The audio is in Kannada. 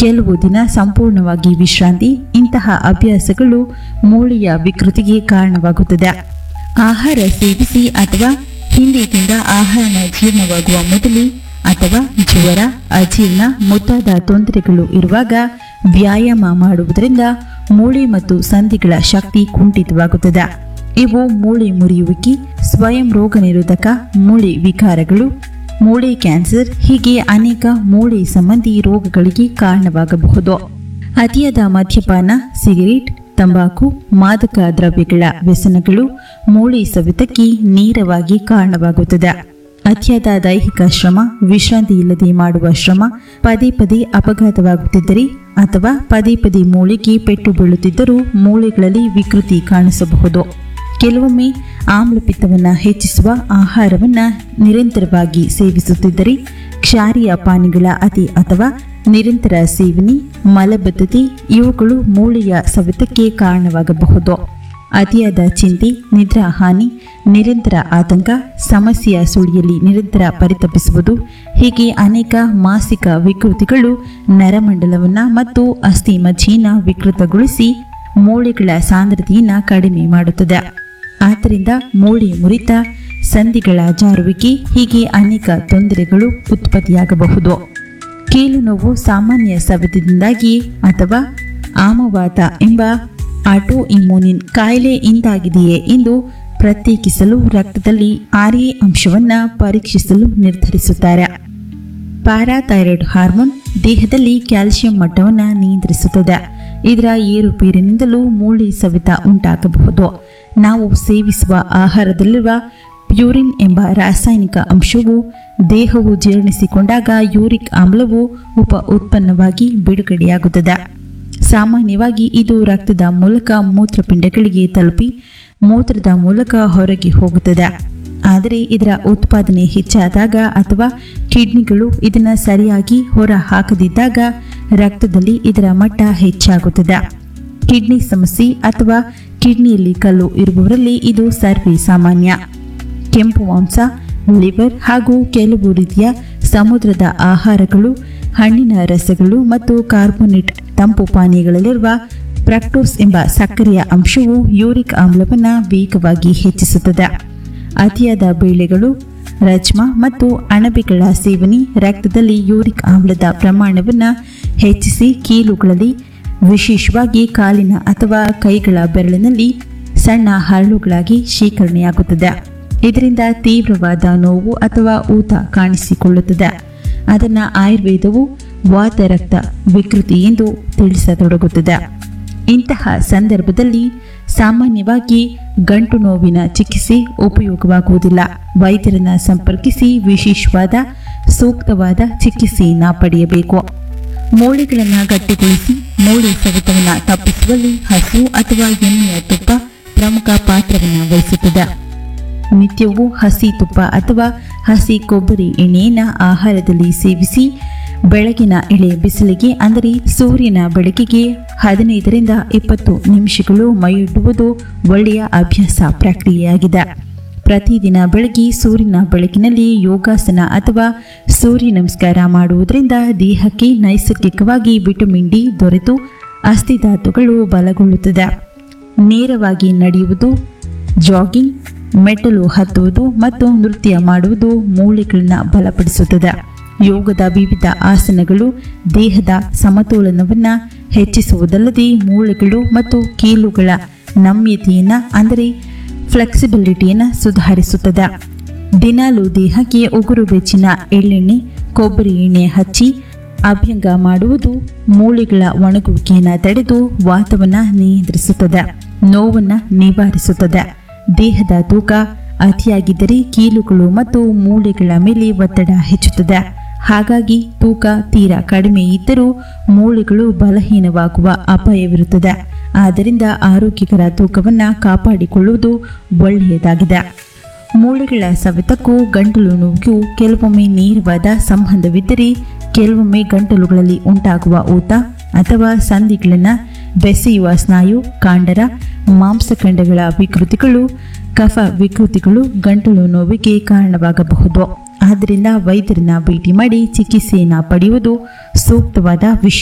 ಕೆಲವು ದಿನ ಸಂಪೂರ್ಣವಾಗಿ ವಿಶ್ರಾಂತಿ ಇಂತಹ ಅಭ್ಯಾಸಗಳು ಮೂಳೆಯ ವಿಕೃತಿಗೆ ಕಾರಣವಾಗುತ್ತದೆ ಆಹಾರ ಸೇವಿಸಿ ಅಥವಾ ಹಿಂದೆ ತಿಂದ ಆಹಾರ ಜೀರ್ಣವಾಗುವ ಮೊದಲೇ ಅಥವಾ ಜ್ವರ ಅಜೀರ್ಣ ಮುಂತಾದ ತೊಂದರೆಗಳು ಇರುವಾಗ ವ್ಯಾಯಾಮ ಮಾಡುವುದರಿಂದ ಮೂಳೆ ಮತ್ತು ಸಂಧಿಗಳ ಶಕ್ತಿ ಕುಂಠಿತವಾಗುತ್ತದೆ ಇವು ಮೂಳೆ ಮುರಿಯುವಿಕೆ ಸ್ವಯಂ ರೋಗ ನಿರೋಧಕ ಮೂಳೆ ವಿಕಾರಗಳು ಮೂಳೆ ಕ್ಯಾನ್ಸರ್ ಹೀಗೆ ಅನೇಕ ಮೂಳೆ ಸಂಬಂಧಿ ರೋಗಗಳಿಗೆ ಕಾರಣವಾಗಬಹುದು ಅತಿಯಾದ ಮದ್ಯಪಾನ ಸಿಗರೇಟ್ ತಂಬಾಕು ಮಾದಕ ದ್ರವ್ಯಗಳ ವ್ಯಸನಗಳು ಮೂಳೆ ಸವೆತಕ್ಕೆ ನೇರವಾಗಿ ಕಾರಣವಾಗುತ್ತದೆ ಅತಿಯಾದ ದೈಹಿಕ ಶ್ರಮ ವಿಶ್ರಾಂತಿ ಇಲ್ಲದೆ ಮಾಡುವ ಶ್ರಮ ಪದೇ ಪದೇ ಅಪಘಾತವಾಗುತ್ತಿದ್ದರೆ ಅಥವಾ ಪದೇ ಪದೇ ಮೂಳೆಗೆ ಪೆಟ್ಟು ಬೀಳುತ್ತಿದ್ದರೂ ಮೂಳೆಗಳಲ್ಲಿ ವಿಕೃತಿ ಕಾಣಿಸಬಹುದು ಕೆಲವೊಮ್ಮೆ ಆಮ್ಲಪಿತ್ತವನ್ನು ಹೆಚ್ಚಿಸುವ ಆಹಾರವನ್ನು ನಿರಂತರವಾಗಿ ಸೇವಿಸುತ್ತಿದ್ದರೆ ಕ್ಷಾರೀಯ ಪಾನೀಯಗಳ ಅತಿ ಅಥವಾ ನಿರಂತರ ಸೇವನೆ ಮಲಬದ್ಧತೆ ಇವುಗಳು ಮೂಳೆಯ ಸವೆತಕ್ಕೆ ಕಾರಣವಾಗಬಹುದು ಅತಿಯಾದ ಚಿಂತೆ ನಿದ್ರಾ ಹಾನಿ ನಿರಂತರ ಆತಂಕ ಸಮಸ್ಯೆಯ ಸುಳಿಯಲ್ಲಿ ನಿರಂತರ ಪರಿತಪಿಸುವುದು ಹೀಗೆ ಅನೇಕ ಮಾಸಿಕ ವಿಕೃತಿಗಳು ನರಮಂಡಲವನ್ನು ಮತ್ತು ಅಸ್ಥಿ ಮಜ್ಜೆಯನ್ನು ವಿಕೃತಗೊಳಿಸಿ ಮೂಳೆಗಳ ಸಾಂದ್ರತೆಯನ್ನು ಕಡಿಮೆ ಮಾಡುತ್ತದೆ ಆದ್ದರಿಂದ ಮೂಳೆ ಮುರಿತ ಸಂಧಿಗಳ ಜಾರುವಿಕೆ ಹೀಗೆ ಅನೇಕ ತೊಂದರೆಗಳು ಉತ್ಪತ್ತಿಯಾಗಬಹುದು ಕೀಲು ನೋವು ಸಾಮಾನ್ಯ ಸವೆತದಿಂದಾಗಿ ಅಥವಾ ಆಮವಾತ ಎಂಬ ಆಟೋ ಇಮ್ಯೂನಿನ್ ಕಾಯಿಲೆಯಿಂದಾಗಿದೆಯೇ ಎಂದು ಪ್ರತ್ಯೇಕಿಸಲು ರಕ್ತದಲ್ಲಿ ಆರ್ಎ ಅಂಶವನ್ನು ಪರೀಕ್ಷಿಸಲು ನಿರ್ಧರಿಸುತ್ತಾರೆ ಪ್ಯಾರಾಥೈರಾಯ್ಡ್ ಹಾರ್ಮೋನ್ ದೇಹದಲ್ಲಿ ಕ್ಯಾಲ್ಸಿಯಂ ಮಟ್ಟವನ್ನು ನಿಯಂತ್ರಿಸುತ್ತದೆ ಇದರ ಏರುಪೇರಿನಿಂದಲೂ ಮೂಳೆ ಸವೆತ ಉಂಟಾಗಬಹುದು ನಾವು ಸೇವಿಸುವ ಆಹಾರದಲ್ಲಿರುವ ಪ್ಯೂರಿನ್ ಎಂಬ ರಾಸಾಯನಿಕ ಅಂಶವು ದೇಹವು ಜೀರ್ಣಿಸಿಕೊಂಡಾಗ ಯೂರಿಕ್ ಆಮ್ಲವು ಉಪ ಉತ್ಪನ್ನವಾಗಿ ಬಿಡುಗಡೆಯಾಗುತ್ತದೆ ಸಾಮಾನ್ಯವಾಗಿ ಇದು ರಕ್ತದ ಮೂಲಕ ಮೂತ್ರಪಿಂಡಗಳಿಗೆ ತಲುಪಿ ಮೂತ್ರದ ಮೂಲಕ ಹೊರಗೆ ಹೋಗುತ್ತದೆ ಆದರೆ ಇದರ ಉತ್ಪಾದನೆ ಹೆಚ್ಚಾದಾಗ ಅಥವಾ ಕಿಡ್ನಿಗಳು ಇದನ್ನು ಸರಿಯಾಗಿ ಹೊರ ಹಾಕದಿದ್ದಾಗ ರಕ್ತದಲ್ಲಿ ಇದರ ಮಟ್ಟ ಹೆಚ್ಚಾಗುತ್ತದೆ ಕಿಡ್ನಿ ಸಮಸ್ಯೆ ಅಥವಾ ಕಿಡ್ನಿಯಲ್ಲಿ ಕಲ್ಲು ಇರುವವರಲ್ಲಿ ಇದು ಸರ್ವೇ ಸಾಮಾನ್ಯ ಕೆಂಪು ಮಾಂಸ ಲಿವರ್ ಹಾಗೂ ಕೆಲವು ರೀತಿಯ ಸಮುದ್ರದ ಆಹಾರಗಳು ಹಣ್ಣಿನ ರಸಗಳು ಮತ್ತು ಕಾರ್ಬೋನೇಟ್ ತಂಪು ಪಾನೀಯಗಳಲ್ಲಿರುವ ಫ್ರಕ್ಟೋಸ್ ಎಂಬ ಸಕ್ಕರೆಯ ಅಂಶವು ಯೂರಿಕ್ ಆಮ್ಲವನ್ನು ವೇಗವಾಗಿ ಹೆಚ್ಚಿಸುತ್ತದೆ ಅತಿಯಾದ ಬೇಳೆಗಳು ರಜ್ಮಾ ಮತ್ತು ಅಣಬೆಗಳ ಸೇವನೆ ರಕ್ತದಲ್ಲಿ ಯೂರಿಕ್ ಆಮ್ಲದ ಪ್ರಮಾಣವನ್ನು ಹೆಚ್ಚಿಸಿ ಕೀಲುಗಳಲ್ಲಿ ವಿಶೇಷವಾಗಿ ಕಾಲಿನ ಅಥವಾ ಕೈಗಳ ಬೆರಳಿನಲ್ಲಿ ಸಣ್ಣ ಹರಳುಗಳಾಗಿ ಶೇಖರಣೆಯಾಗುತ್ತದೆ ಇದರಿಂದ ತೀವ್ರವಾದ ನೋವು ಅಥವಾ ಊತ ಕಾಣಿಸಿಕೊಳ್ಳುತ್ತದೆ ಅದನ್ನು ಆಯುರ್ವೇದವು ವಾತ ರಕ್ತ ವಿಕೃತಿ ಎಂದು ತಿಳಿಸತೊಡಗುತ್ತದೆ ಇಂತಹ ಸಂದರ್ಭದಲ್ಲಿ ಸಾಮಾನ್ಯವಾಗಿ ಗಂಟು ನೋವಿನ ಚಿಕಿತ್ಸೆ ಉಪಯೋಗವಾಗುವುದಿಲ್ಲ ವೈದ್ಯರನ್ನ ಸಂಪರ್ಕಿಸಿ ವಿಶೇಷವಾದ ಸೂಕ್ತವಾದ ಚಿಕಿತ್ಸೆಯನ್ನು ಪಡೆಯಬೇಕು ಮೂಳೆಗಳನ್ನು ಗಟ್ಟಿಗೊಳಿಸಿ ಮೂಳೆ ಸವೆತವನ್ನು ತಪ್ಪಿಸುವಲ್ಲಿ ಹಸು ಅಥವಾ ಎಣ್ಣೆಯ ತುಪ್ಪ ಪ್ರಮುಖ ಪಾತ್ರವನ್ನು ವಹಿಸುತ್ತದೆ ನಿತ್ಯವೂ ಹಸಿ ತುಪ್ಪ ಅಥವಾ ಹಸಿ ಕೊಬ್ಬರಿ ಎಣ್ಣೆಯನ್ನು ಆಹಾರದಲ್ಲಿ ಸೇವಿಸಿ ಬೆಳಗಿನ ಎಳೆ ಬಿಸಿಲಿಗೆ ಅಂದರೆ ಸೂರ್ಯನ ಬೆಳಕಿಗೆ ಹದಿನೈದರಿಂದ ಇಪ್ಪತ್ತು ನಿಮಿಷಗಳು ಮೈಯಿಡುವುದು ಒಳ್ಳೆಯ ಅಭ್ಯಾಸ ಪ್ರಕ್ರಿಯೆಯಾಗಿದೆ ಪ್ರತಿದಿನ ಬೆಳಗ್ಗೆ ಸೂರ್ಯನ ಬೆಳಕಿನಲ್ಲಿ ಯೋಗಾಸನ ಅಥವಾ ಸೂರ್ಯ ನಮಸ್ಕಾರ ಮಾಡುವುದರಿಂದ ದೇಹಕ್ಕೆ ನೈಸರ್ಗಿಕವಾಗಿ ವಿಟಮಿನ್ ಡಿ ದೊರೆತು ಅಸ್ಥಿಧಾತುಗಳು ಬಲಗೊಳ್ಳುತ್ತದೆ ನೇರವಾಗಿ ನಡೆಯುವುದು ಜಾಗಿಂಗ್ ಮೆಟ್ಟಲು ಹತ್ತುವುದು ಮತ್ತು ನೃತ್ಯ ಮಾಡುವುದು ಮೂಳೆಗಳನ್ನ ಬಲಪಡಿಸುತ್ತದೆ ಯೋಗದ ವಿವಿಧ ಆಸನಗಳು ದೇಹದ ಸಮತೋಲನವನ್ನು ಹೆಚ್ಚಿಸುವುದಲ್ಲದೆ ಮೂಳೆಗಳು ಮತ್ತು ಕೀಲುಗಳ ನಮ್ಯತೆಯನ್ನು ಅಂದರೆ ಫ್ಲೆಕ್ಸಿಬಿಲಿಟಿಯನ್ನು ಸುಧಾರಿಸುತ್ತದೆ ದಿನಾಲು ದೇಹಕ್ಕೆ ಉಗುರು ಬೆಚ್ಚಿನ ಎಳ್ಳೆಣ್ಣೆ ಕೊಬ್ಬರಿ ಎಣ್ಣೆ ಹಚ್ಚಿ ಅಭ್ಯಂಗ ಮಾಡುವುದು ಮೂಳೆಗಳ ಒಣಗುವಿಕೆಯನ್ನು ತಡೆದು ವಾತವನ್ನು ನಿಯಂತ್ರಿಸುತ್ತದೆ ನೋವನ್ನು ನಿವಾರಿಸುತ್ತದೆ ದೇಹದ ತೂಕ ಅತಿಯಾಗಿದ್ದರೆ ಕೀಲುಗಳು ಮತ್ತು ಮೂಳೆಗಳ ಮೇಲೆ ಒತ್ತಡ ಹೆಚ್ಚುತ್ತದೆ ಹಾಗಾಗಿ ತೂಕ ತೀರಾ ಕಡಿಮೆ ಇದ್ದರೂ ಮೂಳೆಗಳು ಬಲಹೀನವಾಗುವ ಅಪಾಯವಿರುತ್ತದೆ ಆದ್ದರಿಂದ ಆರೋಗ್ಯಕರ ತೂಕವನ್ನು ಕಾಪಾಡಿಕೊಳ್ಳುವುದು ಒಳ್ಳೆಯದಾಗಿದೆ ಮೂಳೆಗಳ ಸವೆತಕ್ಕೂ ಗಂಟಲು ನೋವಿಗೂ ಕೆಲವೊಮ್ಮೆ ನೇರವಾದ ಸಂಬಂಧವಿದ್ದರೆ ಕೆಲವೊಮ್ಮೆ ಗಂಟಲುಗಳಲ್ಲಿ ಉಂಟಾಗುವ ಊತ ಅಥವಾ ಸಂಧಿಗಳನ್ನು ಬೆಸೆಯುವ ಸ್ನಾಯು ಕಾಂಡರ ಮಾಂಸಖಂಡಗಳ ವಿಕೃತಿಗಳು ಕಫ ವಿಕೃತಿಗಳು ಗಂಟಲು ನೋವಿಗೆ ಕಾರಣವಾಗಬಹುದು ಆದ್ದರಿಂದ ವೈದ್ಯರನ್ನ ಭೇಟಿ ಮಾಡಿ ಚಿಕಿತ್ಸೆಯನ್ನು ಪಡೆಯುವುದು ಸೂಕ್ತವಾದ ವಿಷಯ